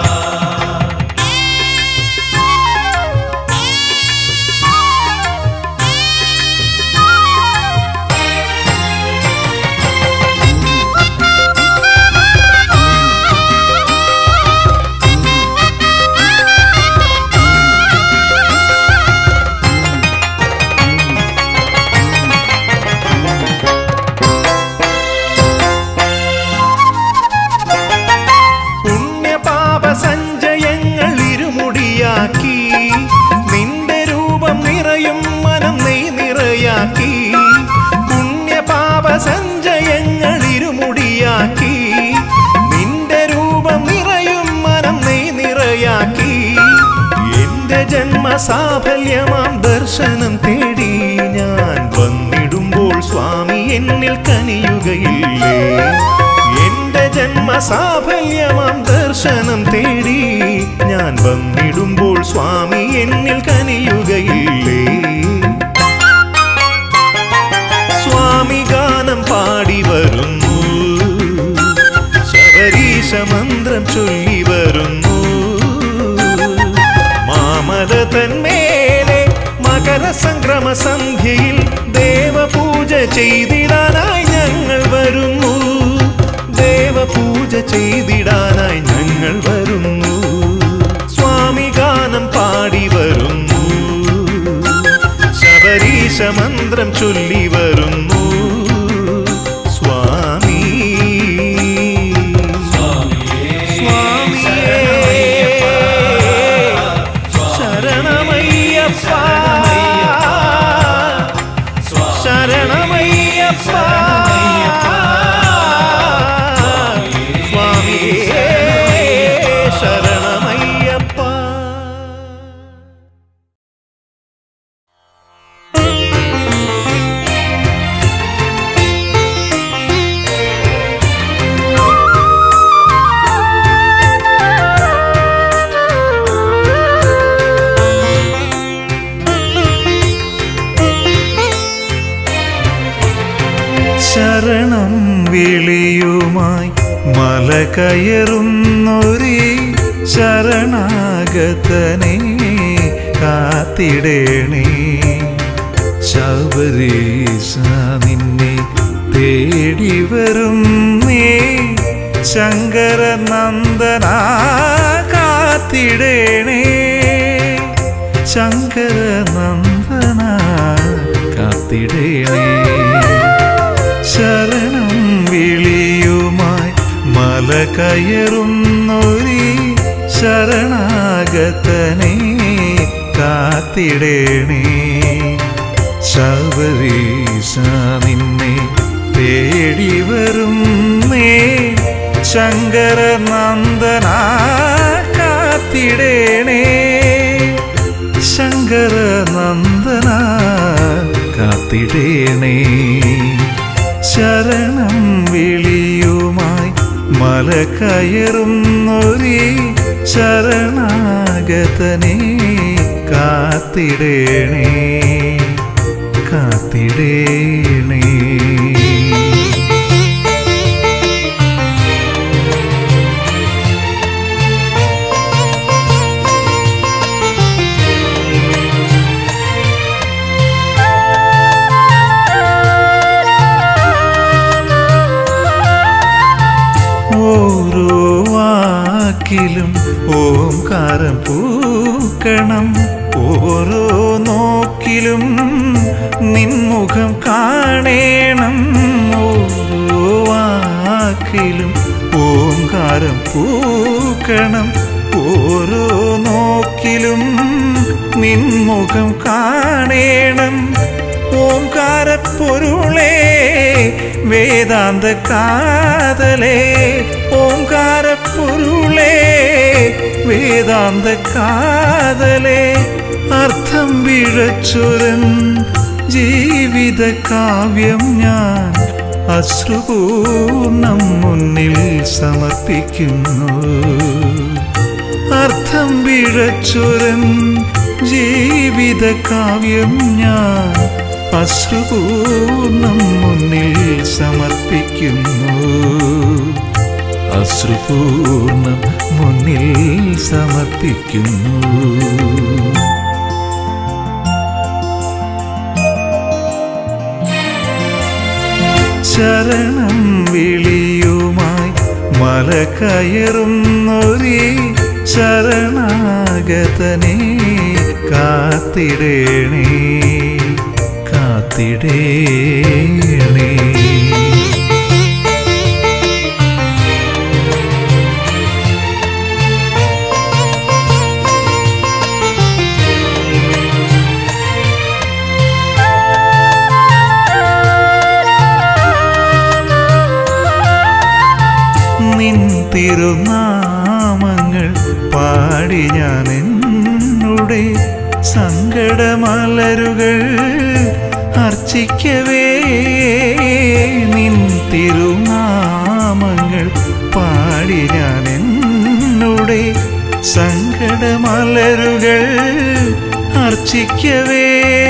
പുണ്യപാപ സഞ്ചയങ്ങൾ ഇരുമുടിയാക്കി നിന്റെ രൂപം നിറയും മനം നെയ് നിറയാക്കി പുണ്യപാപ സഞ്ചയങ്ങൾ ഇരുമുടിയാക്കി നിന്റെ രൂപം നിറയും മനം നെയ് നിറയാക്കി എന്റെ ജന്മസാഫല്യമാം ദർശനം തേടി ഞാൻ വന്നിടുമ്പോൾ സ്വാമി എന്നിൽ കനിയുകയില്ലേ എന്റെ ജന്മസാഫല്യമാം ദർശനം തേടി ഞാൻ വന്നിടുമ്പോൾ സ്വാമി എന്നിൽ കനിയുകയില്ലേ സ്വാമി ഗാനം പാടി വരുന്നു ശബരീശ മന്ത്രം ചൊല്ലി വരുന്നു മാമല തന്മേലെ മകരസംക്രമ സന്ധ്യയിൽ ദേവപൂജ ചെയ്തിടാനായി ഞങ്ങൾ വരുന്നു ദേവപൂജ ചെയ്തിടാനായി ഞങ്ങൾ വരുന്നു സ്വാമി ഗാനം പാടി വരുന്നു ശബരീശ മന്ത്രം ചൊല്ലി വരുന്നു സ്വാമി സ്വാമിയേ ശരണമയ്യപ്പ ശരണമയ്യപ്പ സ്വാമിയേ ശരണമയ്യപ്പ ും ശരണം വിളിയുമായി മല കയറുന്നൊരി ശരണാഗതനെ കാത്തിടേണേ ശബരീശ നിന്നെ തേടി വരും നീ ശങ്കരനന്ദന കാത്തിടേണേ ശങ്കരനന്ദന കാത്തിടേണേ ശരണം വിളിയുമായി മല കയറുന്നൊരി ശരണാഗതനെ കാത്തിടേണേ ശബരീശ നിന്നെ തേടി വരും നേ ശങ്കരനന്ദന കാത്തിടേണേ ശങ്കരനന്ദന കാത്തിടേണേ ശരണം വിളിയുമായി മല കയറുന്നൊരി ശരണാഗതനെ കാത്തിടേണേ കാത്തിടേണേ ഓരോ വാക്കിലും ഓംകാരം പൂക്കണം ഓരോ നോക്കിലും നിൻമുഖം കാണേണം ഓരോ വാക്കിലും ഓംകാരം പൂക്കണം ഓരോ നോക്കിലും നിൻമുഖം കാണേണം ഓംകാരപ്പൊരുളേ വേദാന്ത കാതലേ ഓംകാരപ്പൊരുളേ വേദാന്ത കാതലേ അർത്ഥം വിഴച്ചൊരൻ ജീവിത കാവ്യം ഞാൻ അശ്രുപൂർണം മുന്നിൽ സമർപ്പിക്കുന്നു അർത്ഥം വിഴച്ചൊരൻ ജീവിത കാവ്യം ഞാൻ അശ്രുപൂർണം മുന്നിൽ സമർപ്പിക്കുന്നു അശ്രുപൂർണം മുന്നിൽ സമർപ്പിക്കുന്നു ശരണം വിളിയുമായി മല കയറുന്നൊരി ശരണാഗതനെ കാത്തിടേണേ കാത്തിടേണേ നിൻ തിരുനാമങ്ങൾ പാടി ഞാൻ എന്നുടെ സങ്കടമലരുകൾ അർച്ചിക്കവേ നിൻ തിരുനാമങ്ങൾ പാടി ഞാൻ എന്നുടെ സങ്കടമലരുകൾ അർച്ചിക്കവേ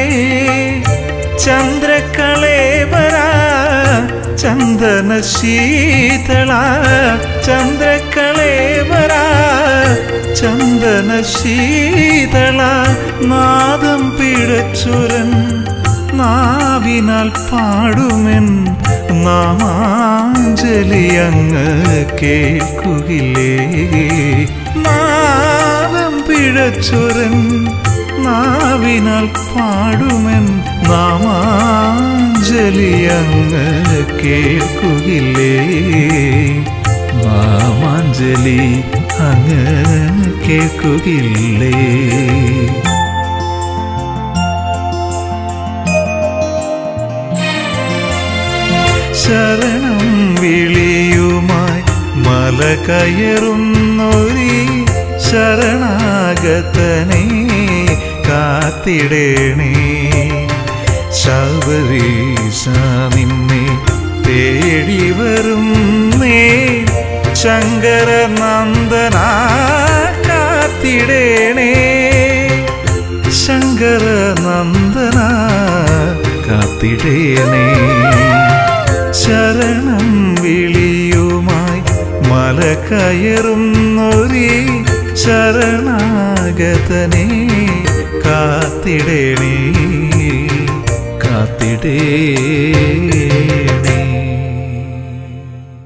ചന്ദ്രകളേബര ചന്ദന ശീതള ചന്ദ്രകളേബര ചന്ദന ശീതള നാദം പിഴച്ചുരൻ നാവിനാൽ പാടുമെൻ നാമാഞ്ജലി അങ്ങ് കേൾക്കുകില്ലേ നാദം പിഴച്ചുരൻ നാവിനാൽ പാടുമെൻ നാമാഞ്ജലി അങ്ങ് കേൾക്കുകില്ലേ നാമാഞ്ജലി അങ്ങ് കേൾക്കുകില്ലേ ശരണം വിളിയുമായി മല കയറുന്നൊരി ശരണാഗതനെ കാത്തിടേണേ ശബരീശ നിന്നെ തേടി വരും നേ ശങ്കരനന്ദന കാത്തിടേണേ ശങ്കരനന്ദന കാത്തിടേണേ ശരണം വിളിയുമായി മല കയറുന്നൊരീ ശരണാഗതനെ കാത്തിടേണേ കാത്തിടേണേ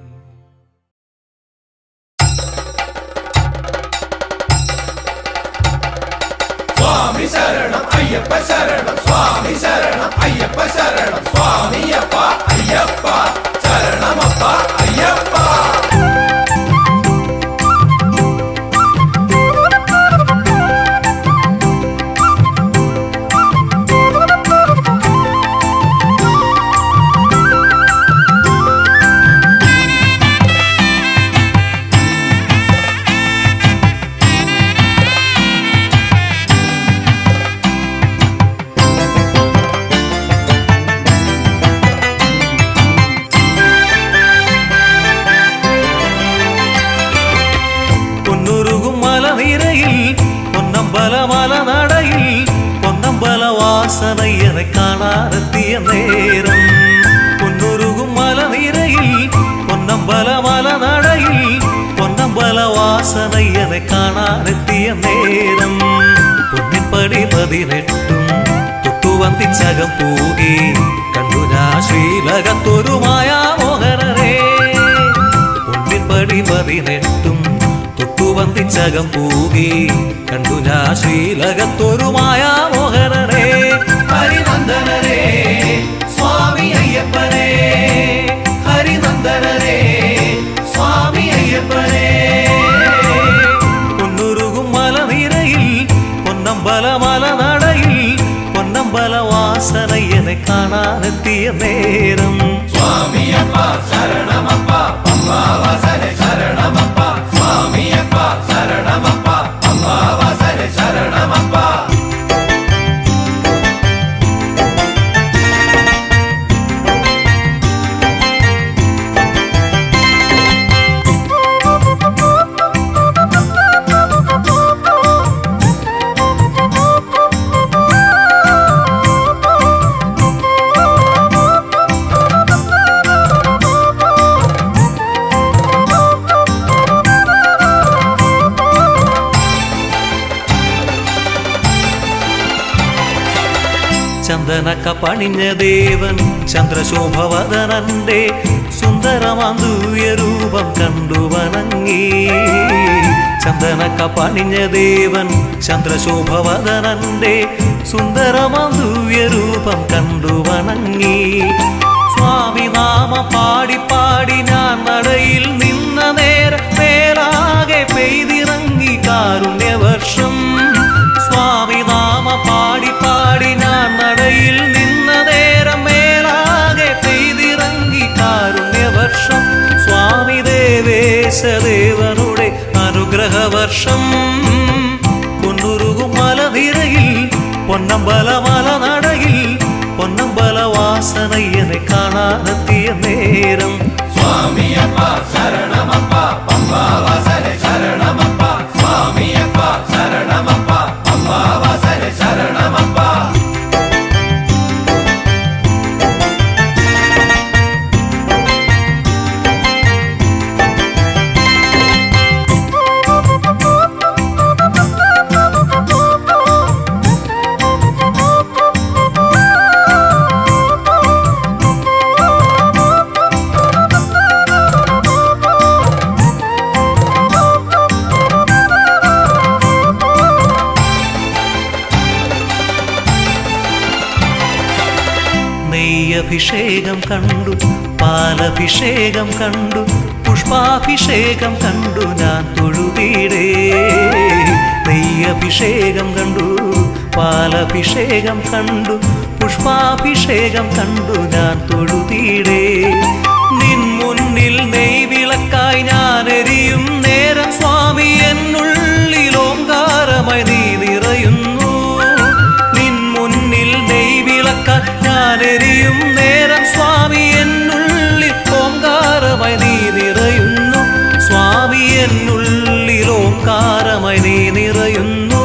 പൊന്നുരുകും മലനിരയിൽ പൊന്നമ്പല മല നടയിൽ പൊന്നമ്പല വാസനയ്യനെ കാണാനെത്തിയ നേരം പൊന്നുരുകും മലനിരയിൽ പൊന്നമ്പല മല നടയിൽ പൊന്നമ്പല വാസനയ്യനെ കാണാനെത്തിയ നേരം പൊന്നിപ്പടി പതിനെട്ടും തൊട്ടുവന്തിച്ചകം പൂകി കണ്ടു ഞാൻ ശ്രീലകത്തൊരു മായാമോഹനരേ പൊന്നിപ്പടി പതിനെട്ടും തൊട്ടുവന്തിച്ചകം പൂകി കണ്ടു ഞാൻ ശ്രീലകത്തൊരു മായാമോഹനരേ ഹരിനന്ദനരേ സ്വാമി അയ്യപ്പനേ ഹരിനന്ദനരേ സ്വാമി അയ്യപ്പനേ പൊന്നുരുകും മലനിരയിൽ പൊന്നമ്പല മല നടയിൽ പൊന്നമ്പല വാസനയ്യനെ കാണാനെത്തിയ നേരം ചന്ദനക്ക പണിഞ്ഞ ദേവൻ ചന്ദ്രശോഭവദനന്റെ സുന്ദരമാന്തൂയ രൂപം കണ്ടു വണങ്ങി ചന്ദനക്ക പണിഞ്ഞ ദേവൻ ചന്ദ്രശോഭവദനന്റെ സുന്ദരമാന്തൂയ രൂപം കണ്ടു വണങ്ങി സ്വാമി നാമ പാടി പാടി ഞാൻ നടയിൽ നിന്ന നേര മേലാകെ പെയ്തിറങ്ങി കാരുണ്യവർഷം സ്വാമി നാമ പാടി പാടി ഞാൻ നടയിൽ നിന്ന നേരം മേലാകെ പെയ്തിറങ്ങി കാരുണ്യവർഷം സ്വാമി ദേവേശദേവനുടെ അനുഗ്രഹവർഷം പൊന്നുരുകും മലനിരയിൽ പൊന്നമ്പല മല നടയിൽ പൊന്നമ്പല വാസനയ്യനെ കാണാനെത്തിയ നേരം നെയ്യഭിഷേകം കണ്ടു പാലഭിഷേകം കണ്ടു പുഷ്പാഭിഷേകം കണ്ടു ഞാൻ തൊഴുതീടേ നെയ്യഭിഷേകം കണ്ടു പാലഭിഷേകം കണ്ടു പുഷ്പാഭിഷേകം കണ്ടു ഞാൻ തൊഴുതീടേ നിൻ മുന്നിൽ നെയ്വിളക്കായി ഞാൻ എരിയും നേരം സ്വാമി എന്നുള്ളിൽ ഓങ്കാരമായി നീ നിറയുന്നു നിൻ മുന്നിൽ നെയ്വിളക്കാൻ ഞാൻ എരിയും നേരം സ്വാമി എന്നുള്ളിൽ ഓങ്കാരമായി നീ നിറയുന്നു സ്വാമി എന്നുള്ളിൽ ഓങ്കാരമായി നീ നിറയുന്നു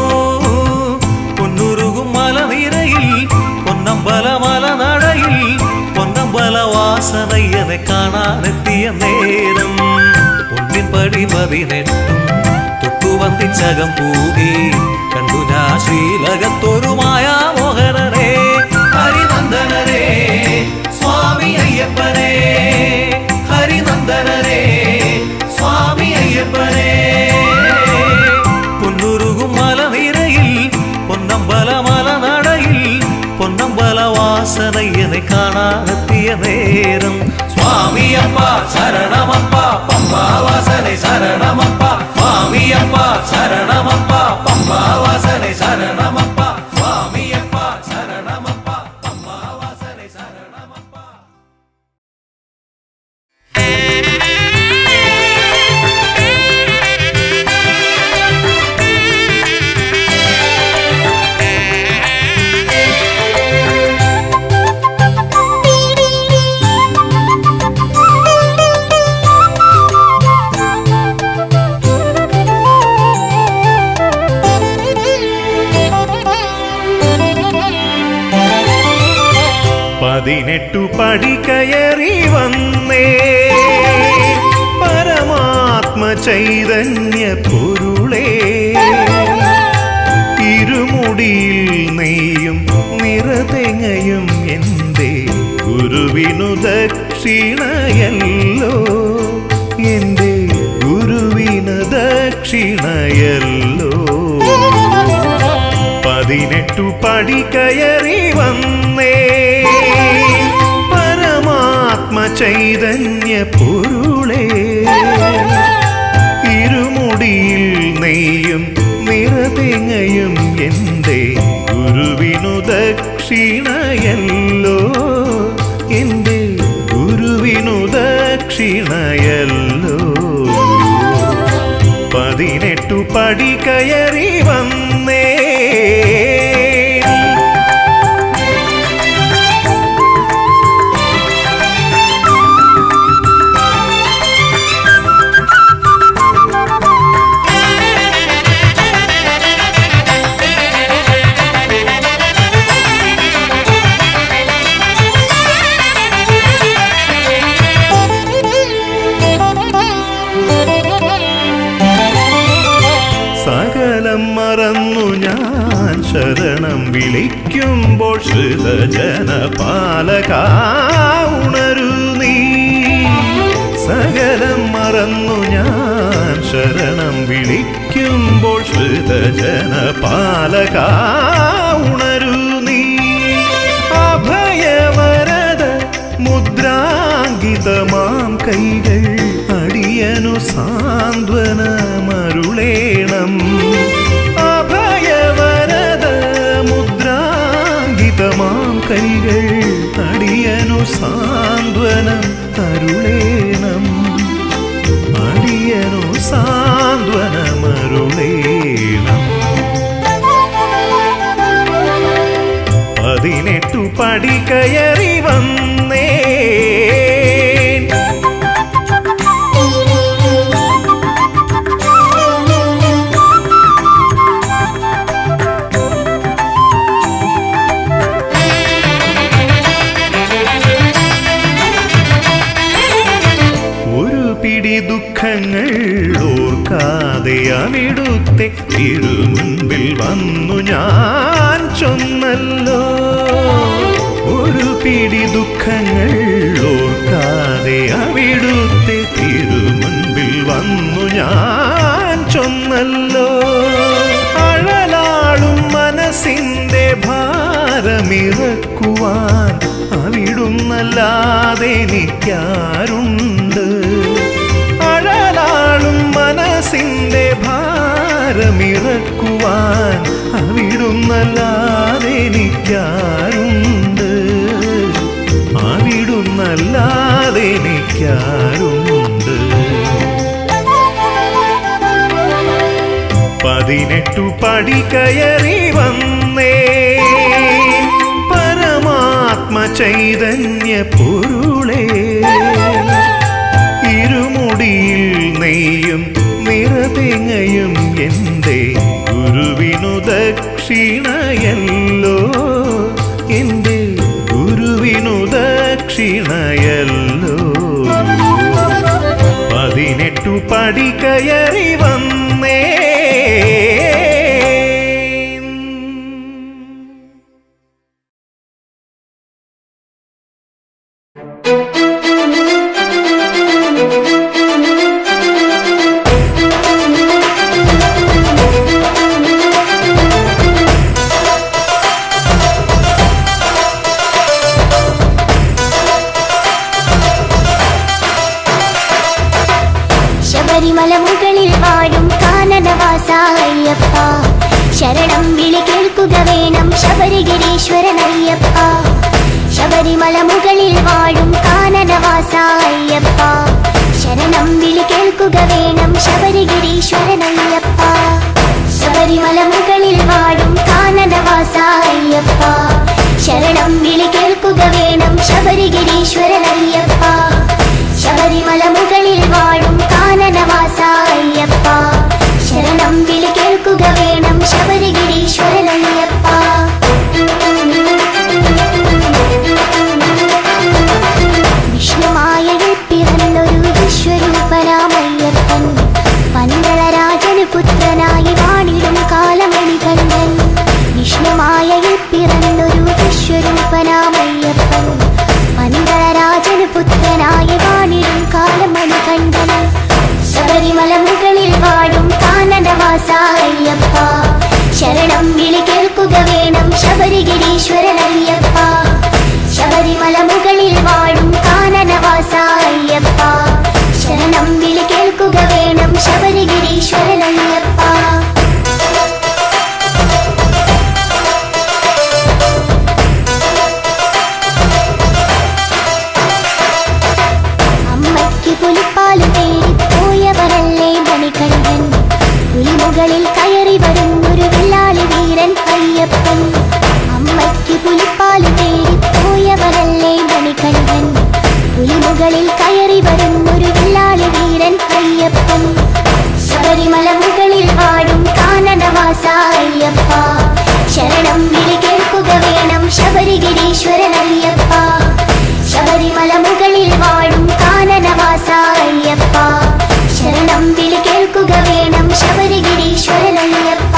പൊന്നുരുകും മലനിരയിൽ പൊന്നമ്പല മല നടയിൽ പൊന്നമ്പല വാസ വാസനയ്യനെ കാണാനെത്തിയ നേരം പൊന്നിൻ പടി പതിനെട്ടും തൊട്ടുവന്തിച്ചകം പൂകി കണ്ടു ഞാൻ ശ്രീലകത്തൊരു മായാമോഹനനെ ഹരിനന്ദനരെ സ്വാമി അയ്യപ്പനെ ഹരിനന്ദനരെ സ്വാമി അയ്യപ്പനെ പൊന്നുരുകും മലനിരയിൽ പൊന്നമ്പല മലനടയിൽ പൊന്നമ്പല വാസനയ്യനെ കാണാനെത്തിയ നേരം സ്വാമിയപ്പ ശരണമപ്പ പമ്പാവാസനെ ശരണമപ്പ സ്വാമിയപ്പ ശരണമപ്പ പമ്പാവാസനെ ശരണമപ്പ സ്വാമിയപ്പ ശരണമപ്പ പമ്പാവാസനെ ശരണമപ്പ പതിനെട്ടു പടി കയറി വന്നേ പരമാത്മ ചൈതന്യ പൊരുളേ ഇരുമുടിയിൽ നെയ്യും നിറതെങ്ങയും എന്റെ ഗുരുവിനു ദക്ഷിണയല്ലോ എന്റെ ഗുരുവിന് ദക്ഷിണയല്ലോ പതിനെട്ടു പടി കയറി വന്നേ പരമാത്മ ചൈതന്യ പൊരുളേ ഇരുമുടിയിൽ നെയ്യും നിറതെങ്ങയും എന്റെ ഗുരുവിനു ദക്ഷിണയല്ലോ എന്റെ ഗുരുവിനു ദക്ഷിണയല്ലോ പതിനെട്ടു പടി കയറി വന്നേ സകലം മറന്നു ഞാൻ ശരണം വിളിക്കുമ്പോൾ ശ്രുതജന പാലക ഉണരു നീ സകലം മറന്നു ഞാൻ ശരണം വിളിക്കുമ്പോൾ ശ്രുതജന പാലക ഉണരു നീ അഭയവരദ മുദ്രാങ്കിതമാം കൈകൾ അടിയനു സാന്ത്വനമരുളേണം അഭയവരദ മുദ്രാങ്കിതമാം കൈകൾ അടിയനു സാന്ത്വനം അരുളേണം അടിയനു സാന്ത്വനമരുളേണം പതിനെട്ടു പടി കയറി വന്നേ ഒരു പിടി ദുഃഖങ്ങൾ ഓർക്കാതെ അവിടുത്തെ തിരുമുൻപിൽ വന്നു ഞാൻ ചൊന്നല്ലോ ഒരു പിടി ദുഃഖങ്ങൾ ഓർക്കാതെ അവിടുത്തെ തിരുമുൻപിൽ വന്നു ഞാൻ ചൊന്നല്ലോ അഴലാളും മനസ്സിന്റെ ഭാരമിറക്കുവാൻ അവിടുന്നല്ലാതെ എനിക്കാരുണ്ട് അഴലാളും മനസ്സിന്റെ ഭാരമിറക്കുവാൻ അവിടുന്നല്ലാതെ എനിക്കാരുണ്ട് അവിടുന്നല്ലാതെ എനിക്കാരുണ്ട് പതിനെട്ടു പടി കയറി വന്നേ പരമാത്മ ചൈതന്യ പൊരുളേ ഇരുമുടിയിൽ നെയ്യും നിറതെങ്ങയും എന്റെ ഗുരുവിനു ദക്ഷിണയല്ലോ എന്റെ ഗുരുവിനു ദക്ഷിണയല്ലോ ദക്ഷിണയല്ലോ പതിനെട്ടു പടി കയറി വന്നേ ശബരിമല മുകളിൽ വാഴും കാനനവാസ അയ്യപ്പ ശരണം വിളി കേൾക്കുക വേണം ശബരിഗിരീശ്വരൻ അയ്യപ്പ ശബരിമല മുകളിൽ വാഴും കാനനവാസ അയ്യപ്പ ശരണം വിളി കേൾക്കുക വേണം ശബരിഗിരീശ്വരൻ അയ്യപ്പ ശബരിമല മുകളിൽ വാഴും കാനനവാസ അയ്യപ്പ ശരണം വിളി കേൾക്കുക വേണം ശബരിഗിരീശ്വരൻ അയ്യപ്പ ശബരിമല മുകളിൽ വാഴും കാനനവാസ അയ്യപ്പ ശരണം വിളി കേൾക്കുക വേണം ശബരിഗിരീശ്വരൻ അയ്യപ്പ വിഷ്ണുമായയിൽ പിറന്നൊരു വിശ്വരൂപനാമയ്യപ്പൻ പന്തളരാജന് പുത്രനായി വാണിടും കാലമണികണ്ഠൻ വിഷ്ണുമായയിൽ പിറന്നൊരു വിശ്വരൂപനാമയ്യപ്പൻ പന്തളരാജന് പുത്രനായി വാണിടും കാലമണികണ്ഠൻ ശബരിമല മുകളിൽ വാഴും കാനനവാസ അയ്യപ്പ ശരണം വിളി കേൾക്കുക വേണം ശബരിഗിരീശ്വരൻ അയ്യപ്പ ശബരിമല മുകളിൽ വാഴും കാനനവാസ അയ്യപ്പ ശരണം വിളി കേൾക്കുക വേണം ശബരിഗിരീശ്വരൻ അയ്യപ്പ അമ്മയ്ക്ക് പുലിപ്പാല് തേടി പോയവരല്ലേ മണികണ്ഠൻ പുലിമുകളിൽ കയറി വരുന്നൊരു വില്ലാളി വീരൻ അയ്യപ്പൻ അമ്മയ്ക്ക് പുലിപ്പാല് തേടി പോയവരല്ലേ മണികണ്ഠൻ പുലിമുകളിൽ കയറി വരുന്നൊരു വില്ലാളി വീരൻ അയ്യപ്പൻ ശബരിമല മുകളിൽ വാഴും കാനനവാസ അയ്യപ്പ ശരണം വിളി കേൾക്കുക വേണം ശബരിഗിരീശ്വരൻ അയ്യപ്പ ശബരിമല മുകളിൽ വാഴും കാനനവാസ അയ്യപ്പ ശരണം വിളി കേൾക്കുക വേണം ശബരിഗിരീശ്വരൻ അയ്യപ്പ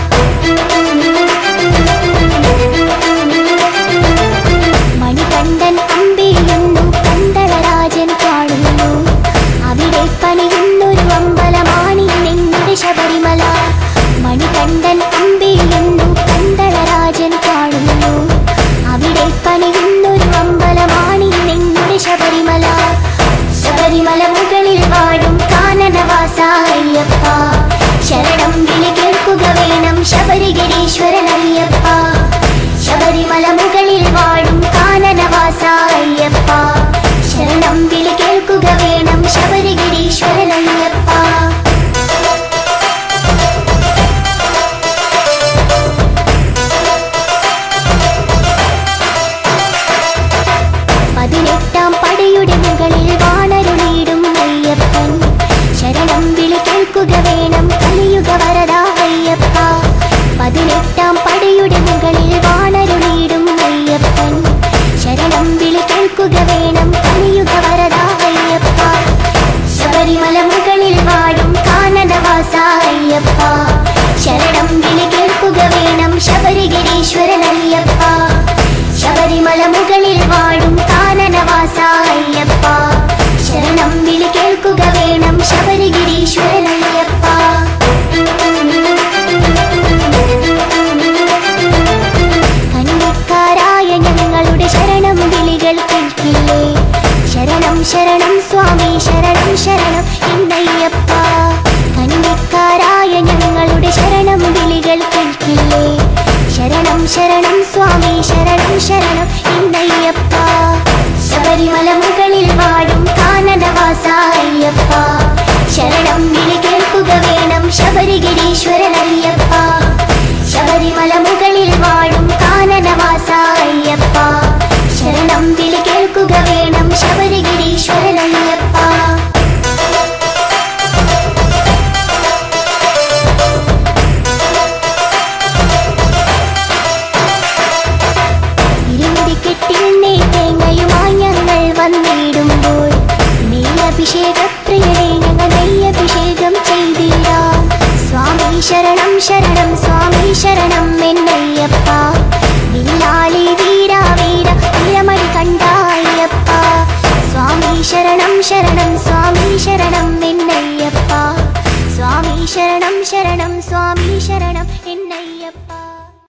മണികണ്ഠൻ അമ്പിയുന്നു പന്തളരാജൻ കാണുന്നു അവിടെ പണിയുന്നൊരു അമ്പലമാണി നിങ്ങളുടെ ശബരിമല മണികണ്ഠൻ അമ്പിയുന്നു പന്തളരാജൻ കാണുന്നു അവിടെ പണിയുന്നൊരു അമ്പലമാണി നിങ്ങളുടെ ശബരിമല ശബരിമല മുകളിൽ വാഴും കാനനവാസ അയ്യപ്പ ശരണം വിളി കേൾക്കുക വേണം ശബരിഗിരീശ്വരൻ അയ്യപ്പ ശബരിമല മുകളിൽ വാഴും കാനനവാസ അയ്യപ്പ ശരണം വിളി കേൾക്കുക വേണം ശബരിഗിരീശ്വരൻ അയ്യപ്പ പതിനെട്ടാം പടയുടെ മുകളിൽ വാണരുളിയിടും അയ്യപ്പൻ ശരണം വിളി കേൾക്കുക വേണം കലിയുഗ വരദ അയ്യപ്പ പതിനെട്ടാം പടയുടെ മുകളിൽ വാണരുളിയിടും അയ്യപ്പൻ ശരണം വിളി കേൾക്കുക വേണം കലിയുഗ വരദ അയ്യപ്പ ശബരിമല മുകളിൽ വാഴും കാനനവാസ അയ്യപ്പ ശരണം വിളി കേൾക്കുക വേണം ശബരിഗിരീശ്വരൻ അയ്യപ്പ ശബരിമല മുകളിൽ വാഴും കാനനവാസ അയ്യപ്പ ശരണം വിളി കേൾക്കുക വേണം ശബരിഗിരീശ്വരൻ അയ്യപ്പ കന്നിക്കാരായ ഞങ്ങളുടെ ശരണം വിളികൾ കേൾക്കില്ലേ ശരണം ശരണം സ്വാമി ശരണം ശരണം എന്നയ്യപ്പ കന്നിക്കാരായ ഞങ്ങളുടെ ശരണം വിളികൾ കേൾക്കില്ലേ ശരണം ശരണം സ്വാമി ശരണം ശരണം എന്നയ്യപ്പ ശബരിമല മുകളിൽ വാഴും കാനനവാസ അയ്യപ്പ ശരണം വിളി കേൾക്കുക വേണം ശബരിഗിരീശ്വരൻ അയ്യപ്പ ശബരിമല മുകളിൽ വാഴും കാനനവാസ അയ്യപ്പ ശരണം വിളി കേൾക്കുക വേണം ശബരിഗിരീശ്വരൻ അയ്യപ്പ ഇരുമുടിക്കെട്ടിൽ നീ തേങ്ങയുമായി ഞങ്ങൾ ശരണം ശരണം സ്വാമി ശരണം എന്നയ്യപ്പ സ്വാമി ശരണം ശരണം സ്വാമി ശരണം എന്നയ്യപ്പ